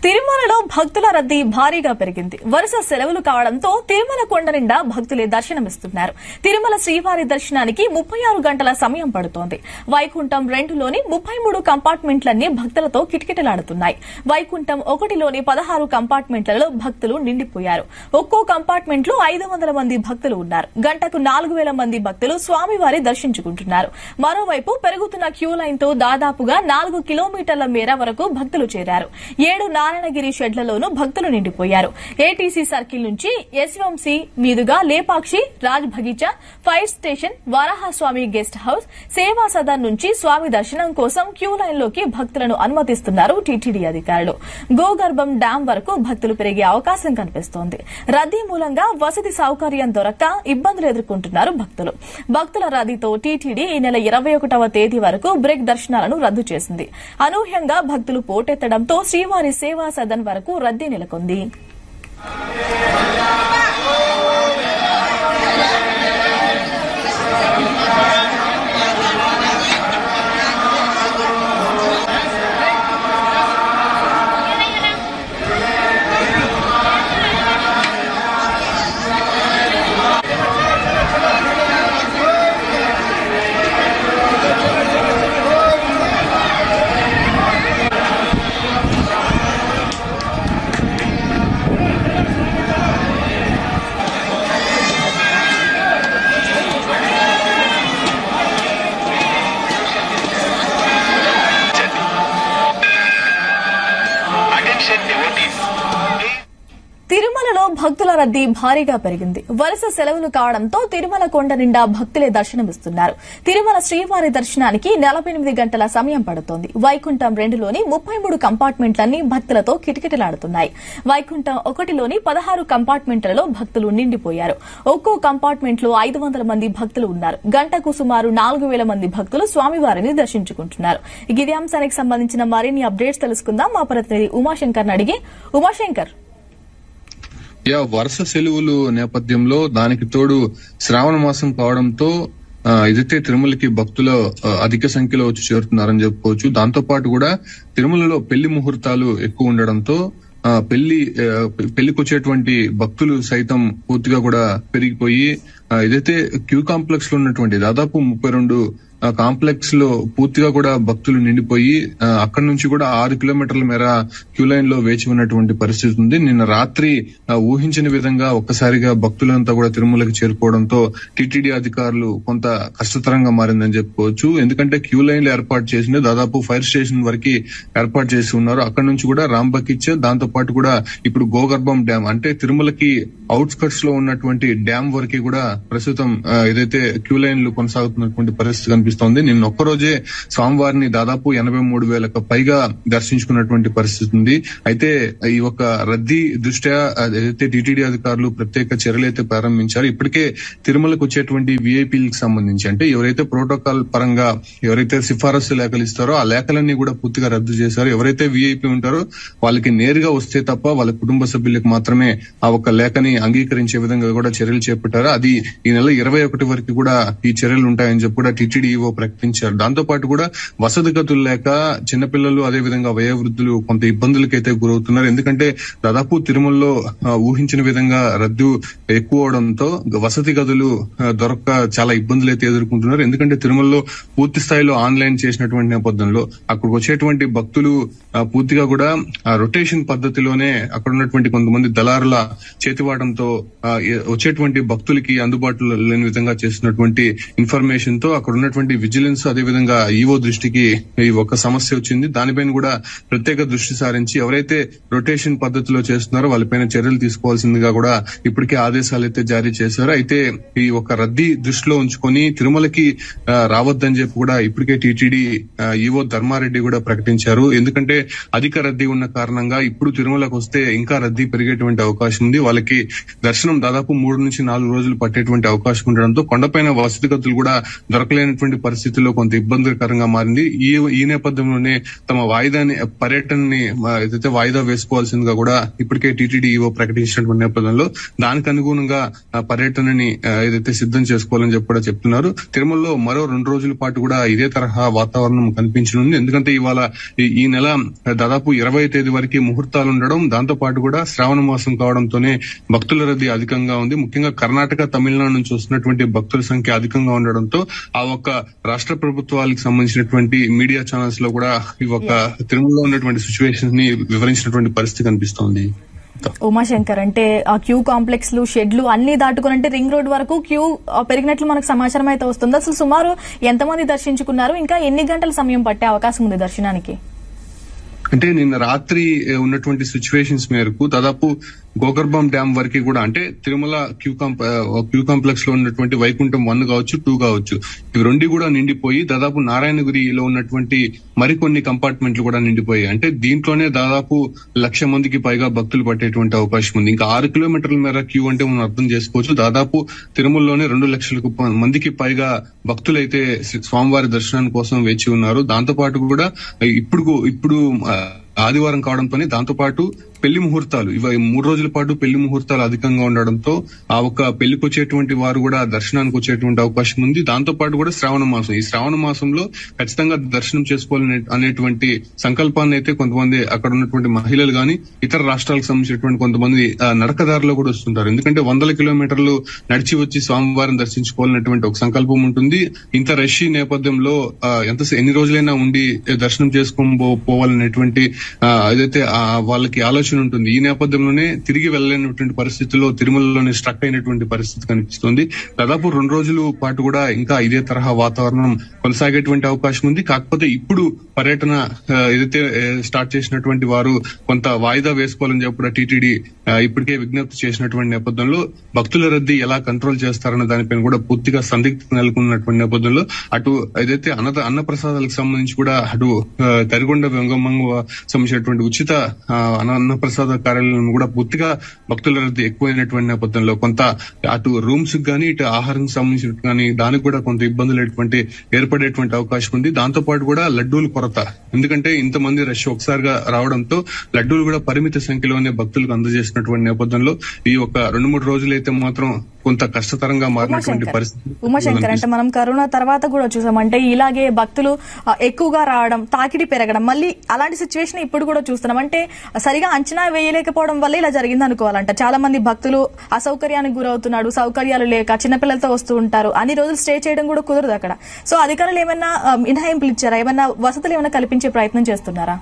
తిరుమలలో భక్తుల రద్దీ భారీగా పెరిగింది వరుస సెలవులు కావడంతో తిరుమల కొండ నిండా భక్తులే దర్శనమిస్తున్నారు తిరుమల శ్రీవారి దర్శనానికి ముప్పై ఆరు గంటల సమయం పడుతోంది వైకుంఠం రెండులోని ముప్పై మూడు కంపార్ట్మెంట్లన్నీ భక్తులతో కిటకిటలాడుతున్నాయి వైకుంఠం ఒకటిలోని పదహారు కంపార్ట్మెంట్లలో భక్తులు నిండిపోయారు ఒక్కో కంపార్ట్మెంట్ లో ఐదు వందల మంది భక్తులు ఉన్నారు గంటకు నాలుగు వేల మంది భక్తులు స్వామివారి దర్శించుకుంటున్నారు మరోవైపు పెరుగుతున్న క్యూ లైన్ తో దాదాపుగా నాలుగు కిలోమీటర్ల మేర వరకు భక్తులు చేరారు ఏడు నారాయణగిరి షెడ్లలోనూ భక్తులు నిండిపోయారు ఏటీసీ సర్కిల్ నుంచి ఎస్వంసి మీదుగా Lepakshi Raj Bagicha fire station Varahaswamy guest house Seva Sadan నుంచి స్వామి దర్శనం కోసం క్యూ లైన్ లోకి భక్తులను అనుమతిస్తున్నారు టీటీడీ అధికారులు గోగర్భం డ్యాం వరకు భక్తులు పెరిగే అవకాశం కనిపిస్తోంది రద్దీ మూలంగా వసతి సౌకర్యం దొరక్క ఇబ్బందులు ఎదుర్కొంటున్నారు భక్తులు భక్తుల రద్దీతో టీటీడీ ఈ నెల ఇరవై ఒకటవ తేదీ వరకు బ్రేక్ దర్శనాలను రద్దు చేసింది అనూహ్యంగా భక్తులు పోటెత్తడంతో శ్రీవారి సేవా సదన్ వరకు రద్దీ నెలకొంది Attention devotees. తిరుమలలో భక్తుల రద్దీ భారీగా పెరిగింది వరుస సెలవులు కావడంతో తిరుమల కొండ నిండా భక్తులే దర్శనమిస్తున్నారు తిరుమల శ్రీవారి దర్శనానికి నలభై ఎనిమిది గంటల సమయం పడుతోంది వైకుంఠం రెండులోని ముప్పై మూడు కంపార్ట్మెంట్లన్నీ భక్తులతో కిటకిటలాడుతున్నాయి వైకుంఠం ఒకటిలోని పదహారు కంపార్ట్మెంట్లలో భక్తులు నిండిపోయారు ఒక్కో కంపార్ట్మెంట్ లో ఐదు వందల మంది భక్తులు ఉన్నారు గంటకు సుమారు నాలుగు వేల మంది భక్తులు స్వామివారిని దర్శించుకుంటున్నారు ఇక ఇదే అంశానికి సంబంధించిన మరిన్ని అప్డేట్స్ తెలుసుకుందాం మా ప్రతినిధి ఉమాశంకర్ అడిగి ఉమాశంకర్ యా వరుస సెలవులు నేపథ్యంలో దానికి తోడు శ్రావణ మాసం కావడంతో ఆ, ఇదైతే తిరుమలకి భక్తులు ఆ, అధిక సంఖ్యలో వచ్చి చేరుతున్నారని చెప్పుకోవచ్చు దాంతో పాటు కూడా తిరుమలలో పెళ్లి ముహూర్తాలు ఎక్కువ ఉండడంతో ఆ, పెళ్లి ఆ, పె- పెళ్లికి వచ్చేటువంటి భక్తులు సైతం పూర్తిగా కూడా పెరిగిపోయి ఆ, ఇదైతే క్యూ కాంప్లెక్స్ లో ఉన్నటువంటి దాదాపు ముప్పై రెండు కాంప్లెక్స్ లో పూర్తిగా కూడా భక్తులు నిండిపోయి ఆ, అక్కడి నుంచి కూడా ఆరు కిలోమీటర్ల మేర క్యూ లైన్ లో వేచి ఉన్నటువంటి పరిస్థితి ఉంది నిన్న రాత్రి ఆ, ఊహించిన విధంగా ఒక్కసారిగా భక్తులంతా కూడా తిరుమలకి చేరుకోవడంతో టిటిడి అధికారులు కొంత కష్టతరంగా మారిందని చెప్పుకోవచ్చు ఎందుకంటే క్యూ లైన్లు ఏర్పాటు చేసింది దాదాపు ఫైర్ స్టేషన్ వరకు ఏర్పాటు చేసి ఉన్నారు అక్కడి నుంచి కూడా రాంబకిచ్చే దాంతో పాటు కూడా ఇప్పుడు గోగర్భం డ్యామ్ అంటే తిరుమలకి అవుట్స్కట్స్ లో ఉన్నటువంటి డ్యామ్ వరకు కూడా ప్రస్తుతం ఆ, ఏదైతే క్యూ లైన్లు కొనసాగుతున్నటువంటి పరిస్థితి కనిపిస్తోంది నిన్న ఒక్కరోజే స్వామివారిని దాదాపు ఎనభై మూడు వేలకు పైగా దర్శించుకున్నటువంటి పరిస్థితి ఉంది అయితే ఈ ఒక రద్దీ దృష్ట్యా ఏదైతే టీటీడీ అధికారులు ప్రత్యేక చర్యలు అయితే ప్రారంభించారు ఇప్పటికే తిరుమలకు వచ్చేటువంటి విఐపీలకు సంబంధించి అంటే ఎవరైతే ప్రోటోకాల్ పరంగా ఎవరైతే సిఫారసు లేఖలు ఇస్తారో ఆ లేఖలన్నీ కూడా పూర్తిగా రద్దు చేశారు ఎవరైతే విఐపీ ఉంటారో వాళ్ళకి నేరుగా వస్తే తప్ప వాళ్ళ కుటుంబ సభ్యులకు మాత్రమే ఆ ఒక లేఖని అంగీకరించే విధంగా కూడా చర్యలు చేపట్టారు అది ఈ నెల ఇరవై ఒకటి వరకు కూడా ఈ చర్యలు ఉంటాయని చెప్పి కూడా టీటీడీఓ ప్రకటించారు దాంతో పాటు కూడా వసతి గతులు లేక చిన్నపిల్లలు అదే విధంగా వయోవృద్ధులు కొంత ఇబ్బందులకైతే గురవుతున్నారు ఎందుకంటే దాదాపు తిరుమలలో ఆ, ఊహించిన విధంగా రద్దు ఎక్కువ అవడంతో వసతి గదులు ఆ, దొరక్క చాలా ఇబ్బందులు అయితే ఎదుర్కొంటున్నారు ఎందుకంటే తిరుమలలో పూర్తి స్థాయిలో ఆన్లైన్ చేసినటువంటి నేపథ్యంలో అక్కడికి వచ్చేటువంటి భక్తులు ఆ, పూర్తిగా కూడా రొటేషన్ పద్ధతిలోనే అక్కడ ఉన్నటువంటి కొంతమంది దళారుల చేతివాటంతో ఆ, ఏ- వచ్చేటువంటి భక్తులకి అందుబాటులో లేని విధంగా చేసినటువంటి ఇన్ఫర్మేషన్ తో అక్కడ ఉన్నటువంటి విజిలెన్స్ అదే విధంగా ఈవో దృష్టికి ఈ ఒక సమస్య వచ్చింది దానిపైన కూడా ప్రత్యేక దృష్టి సారించి ఎవరైతే రొటేషన్ పద్ధతిలో చేస్తున్నారో వాళ్ళపైన చర్యలు తీసుకోవాల్సిందిగా కూడా ఇప్పటికే ఆదేశాలు అయితే జారీ చేశారు అయితే ఈ ఒక రద్దీ దృష్టిలో ఉంచుకొని తిరుమలకి ఆ, రావద్దని చెప్పి కూడా ఇప్పటికే టీటీడీ ఈవో ధర్మారెడ్డి కూడా ప్రకటించారు ఎందుకంటే అధిక రద్దీ ఉన్న కారణంగా ఇప్పుడు తిరుమలకు వస్తే ఇంకా రద్దీ పెరిగేటువంటి అవకాశం ఉంది వాళ్ళకి దర్శనం దాదాపు మూడు నుంచి నాలుగు రోజులు పట్టేటువంటి అవకాశం ఉండడంతో కొండపైన వసతి గతులు కూడా దొరకలేనటువంటి వెళ్ళలేనటువంటి పరిస్థితుల్లో కొంత ఇబ్బందికరంగా మారింది ఈ ఈ నేపథ్యంలోనే తమ వాయిదాని పర్యటనని ఆ, ఏదైతే వాయిదా వేసుకోవాల్సిందిగా కూడా ఇప్పటికే టీటీడీ ఈవో ప్రకటించినటువంటి నేపథ్యంలో దానికి అనుగుణంగా ఆ, పర్యటనని ఆ, ఏదైతే సిద్ధం చేసుకోవాలని చెప్పి కూడా చెప్తున్నారు తిరుమలలో మరో రెండు రోజుల పాటు కూడా ఇదే తరహా వాతావరణం కనిపించనుంది ఎందుకంటే ఇవాళ ఈ- ఈ నెల దాదాపు ఇరవై తేదీ వరకు ముహూర్తాలు ఉండడం దాంతో పాటు కూడా శ్రావణ మాసం కావడంతోనే భక్తుల రద్దీ అధికంగా ఉంది ముఖ్యంగా కర్ణాటక తమిళనాడు నుంచి వస్తున్నటువంటి భక్తుల సంఖ్య అధికంగా ఉండడంతో ఆ ఒక్క రాష్ట్ర ప్రభుత్వాలకు సంబంధించినటువంటి మీడియా ఛానల్స్ లో కూడా ఈ ఒక్క తిరుమలలో ఉన్నటువంటి సిచ్యువేషన్ ని వివరించినటువంటి పరిస్థితి కనిపిస్తోంది ఉమాశంకర్ అంటే ఆ క్యూ కాంప్లెక్స్ లు షెడ్లు అన్ని దాటుకుని అంటే రింగ్ రోడ్ వరకు క్యూ ఆ, పెరిగినట్లు మనకు సమాచారం అయితే వస్తుంది అసలు సుమారు ఎంతమంది దర్శించుకున్నారు ఇంకా ఎన్ని గంటల సమయం పట్టే అవకాశం ఉంది దర్శనానికి అంటే నిన్న రాత్రి ఏ, ఉన్నటువంటి సిచ్యువేషన్స్ మేరకు దాదాపు గోకర్బాం డ్యామ్ వరకు కూడా అంటే తిరుమల క్యూ కాంప్ ఆ, క్యూ కాంప్లెక్స్ లో ఉన్నటువంటి వైకుంఠం వన్ కావచ్చు టూ కావచ్చు ఇవి రెండు కూడా నిండిపోయి దాదాపు నారాయణగిరిలో ఉన్నటువంటి మరికొన్ని కంపార్ట్మెంట్లు కూడా నిండిపోయాయి అంటే దీంట్లోనే దాదాపు లక్ష మందికి పైగా భక్తులు పట్టేటువంటి అవకాశం ఉంది ఇంకా ఆరు కిలోమీటర్ల మేర క్యూ అంటే మనం అర్థం చేసుకోవచ్చు దాదాపు తిరుమలలోనే రెండు లక్షలకు ప- మందికి పైగా భక్తులైతే స్వామివారి దర్శనం కోసం వేచి ఉన్నారు దాంతో పాటు కూడా ఇప్పుడు ఇప్పుడు ఆ, ఆదివారం కావడంతోనే దాంతో పాటు పెళ్లి ముహూర్తాలు ఇవి మూడు రోజుల పాటు పెళ్లి ముహూర్తాలు అధికంగా ఉండడంతో ఆ ఒక్క పెళ్లికి వచ్చేటువంటి వారు కూడా దర్శనానికి వచ్చేటువంటి అవకాశం ఉంది దాంతో పాటు కూడా శ్రావణ మాసం ఈ శ్రావణ మాసంలో ఖచ్చితంగా దర్శనం చేసుకోవాలనే అనేటువంటి సంకల్పాన్ని అయితే కొంతమంది అక్కడ ఉన్నటువంటి మహిళలు గాని ఇతర రాష్ట్రాలకు సంబంధించినటువంటి కొంతమంది ఆ, నడకదారిలో కూడా వస్తుంటారు ఎందుకంటే వందల కిలోమీటర్లు నడిచి వచ్చి స్వామివారిని దర్శించుకోవాలనేటువంటి ఒక సంకల్పం ఉంటుంది ఇంత రష్ ఈ నేపథ్యంలో ఆ, ఎంత ఎన్ని రోజులైనా ఉండి దర్శనం చేసుకొని పో- పోవాలనేటువంటి ఆ, ఏదైతే ఆ, వాళ్ళకి ఆలోచన ఉంటుంది ఈ నేపథ్యంలోనే తిరిగి వెళ్ళలేనటువంటి పరిస్థితుల్లో తిరుమలలోనే స్ట్రక్ అయినటువంటి పరిస్థితి కనిపిస్తుంది దాదాపు రెండు రోజుల పాటు కూడా ఇంకా ఇదే తరహా వాతావరణం కొనసాగేటువంటి అవకాశం ఉంది కాకపోతే ఇప్పుడు పర్యటన ఆ, ఏదైతే ఆ, స్టార్ట్ చేసినటువంటి వారు కొంత వాయిదా వేసుకోవాలని చెప్పి కూడా టీటీడీ ఇప్పటికే విజ్ఞప్తి చేసినటువంటి నేపథ్యంలో భక్తుల రద్దీ ఎలా కంట్రోల్ చేస్తారన్న దానిపైన కూడా పూర్తిగా సందిగ్ధత నెలకొన్నటువంటి నేపథ్యంలో అటు ఏదైతే అన్న అన్న ప్రసాదాలకు సంబంధించి కూడా అటు ఆ, తరిగొండ వెంగమ్మంగ సంబంధించినటువంటి ఉచిత ఆ, అన్న అన్న ప్రసాద కార్యాలయం కూడా పూర్తిగా భక్తుల రద్దీ ఎక్కువైనటువంటి నేపథ్యంలో కొంత అటు రూమ్స్ గానీ ఇటు ఆహారం సంబంధించినట్టు కానీ దానికి కూడా కొంత ఇబ్బందులు ఎటువంటి ఏర్పడేటువంటి అవకాశం ఉంది దాంతో పాటు కూడా లడ్డూల కొరత ఎందుకంటే ఇంతమంది రష్ ఒకసారిగా రావడంతో లడ్డూలు కూడా పరిమిత సంఖ్యలోనే భక్తులకు అందజేసినటువంటి నేపథ్యంలో ఈ ఒక రెండు మూడు రోజులైతే మాత్రం కొంత కష్టతరంగా మారినటువంటి ఉమాశంకర్ పరిస్థితి ఉమాశంకర్ అంటే మనం కరోనా తర్వాత కూడా చూసాం అంటే ఇలాగే భక్తులు ఆ, ఎక్కువగా రావడం తాకిడి పెరగడం మళ్ళీ అలాంటి సిచ్యువేషన్ ఇప్పుడు కూడా చూస్తున్నాం అంటే సరిగా అంచనా వేయలేకపోవడం వల్ల ఇలా జరిగింది అనుకోవాలంట చాలా మంది భక్తులు అసౌకర్యానికి గురవుతున్నాడు సౌకర్యాలు లేక చిన్నపిల్లలతో వస్తూ ఉంటారు అన్ని రోజులు స్టే చేయడం కూడా కుదరదు అక్కడ సో అధికారులు ఏమైనా ఆ, మినహాయింపులు ఇచ్చారా ఏమైనా వసతులు ఏమైనా కల్పించే ప్రయత్నం చేస్తున్నారా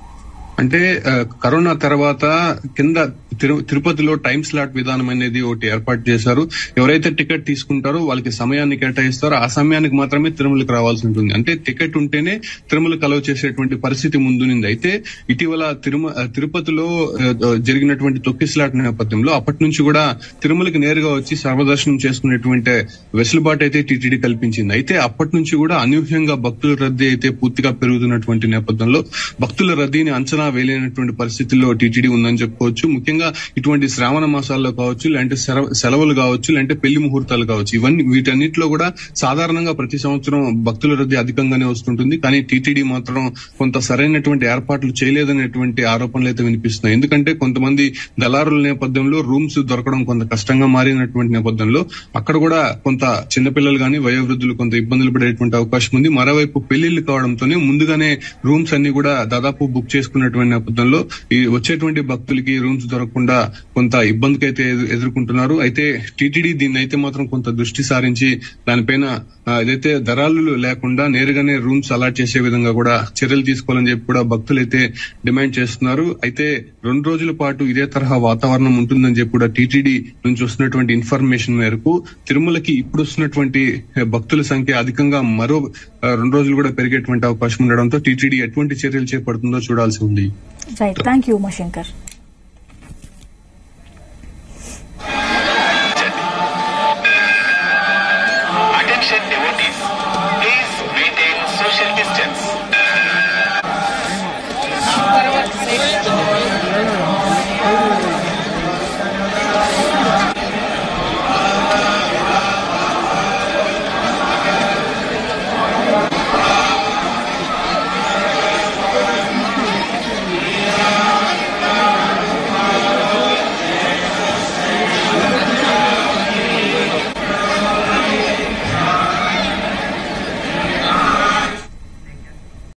అంటే ఆ, కరోనా తర్వాత కింద తిరు- తిరుపతిలో టైం స్లాట్ విధానం అనేది ఒకటి ఏర్పాటు చేశారు ఎవరైతే టికెట్ తీసుకుంటారో వాళ్ళకి సమయాన్ని కేటాయిస్తారో ఆ సమయానికి మాత్రమే తిరుమలకి రావాల్సి ఉంటుంది అంటే టికెట్ ఉంటేనే తిరుమల కలవ చేసేటువంటి పరిస్థితి ముందునింది అయితే ఇటీవల తిరుమ ఆ, తిరుపతిలో ఆ, ఆ, జరిగినటువంటి తొక్కిస్లాట్ నేపథ్యంలో అప్పటి నుంచి కూడా తిరుమలకి నేరుగా వచ్చి సర్వదర్శనం చేసుకునేటువంటి వెసులుబాటు అయితే టీటీడీ కల్పించింది అయితే అప్పటి నుంచి కూడా అనూహ్యంగా భక్తుల రద్దీ అయితే పూర్తిగా పెరుగుతున్నటువంటి నేపథ్యంలో భక్తుల రద్దీని అంచనా వేయలేనటువంటి పరిస్థితుల్లో టీటీడీ ఉందని చెప్పుకోవచ్చు ముఖ్యంగా ఇటువంటి శ్రావణ మాసాల్లో కావచ్చు లేదంటే సెలవు- సెలవులు కావచ్చు లేదంటే పెళ్లి ముహూర్తాలు కావచ్చు ఇవన్నీ వీటన్నిటిలో కూడా సాధారణంగా ప్రతి సంవత్సరం భక్తుల రద్దీ అధికంగానే వస్తుంటుంది కానీ టీటీడీ మాత్రం కొంత సరైనటువంటి ఏర్పాట్లు చేయలేదనేటువంటి ఆరోపణలు అయితే వినిపిస్తున్నాయి ఎందుకంటే కొంతమంది దళారుల నేపథ్యంలో రూమ్స్ దొరకడం కొంత కష్టంగా మారినటువంటి నేపథ్యంలో అక్కడ కూడా కొంత చిన్నపిల్లలు గాని వయోవృద్ధులు కొంత ఇబ్బందులు పడేటువంటి అవకాశం ఉంది మరోవైపు పెళ్లిళ్లు కావడంతోనే ముందుగానే రూమ్స్ అన్ని కూడా దాదాపు బుక్ చేసుకున్నటువంటి నేపథ్యంలో ఈ వచ్చేటువంటి భక్తులకి రూమ్స్ దొరకకుండా కొంత ఇబ్బందికి అయితే ఎదు- ఎదుర్కొంటున్నారు అయితే టీటీడీ దీన్ని అయితే మాత్రం కొంత దృష్టి సారించి దానిపైన ఆ, ఏదైతే ధరాలు లేకుండా నేరుగానే రూమ్స్ అలాట్ చేసే విధంగా కూడా చర్యలు తీసుకోవాలని చెప్పి కూడా భక్తులు అయితే డిమాండ్ చేస్తున్నారు అయితే రెండు రోజుల పాటు ఇదే తరహా వాతావరణం ఉంటుందని చెప్పి కూడా టీటీడీ నుంచి వస్తున్నటువంటి ఇన్ఫర్మేషన్ మేరకు తిరుమలకి ఇప్పుడు వస్తున్నటువంటి భక్తుల సంఖ్య అధికంగా మరో ఆ, రెండు రోజులు కూడా పెరిగేటువంటి అవకాశం ఉండడంతో టీటీడీ ఎటువంటి చర్యలు చేపడుతుందో చూడాల్సి ఉంది రైట్ థ్యాంక్ యూ ఉమాశంకర్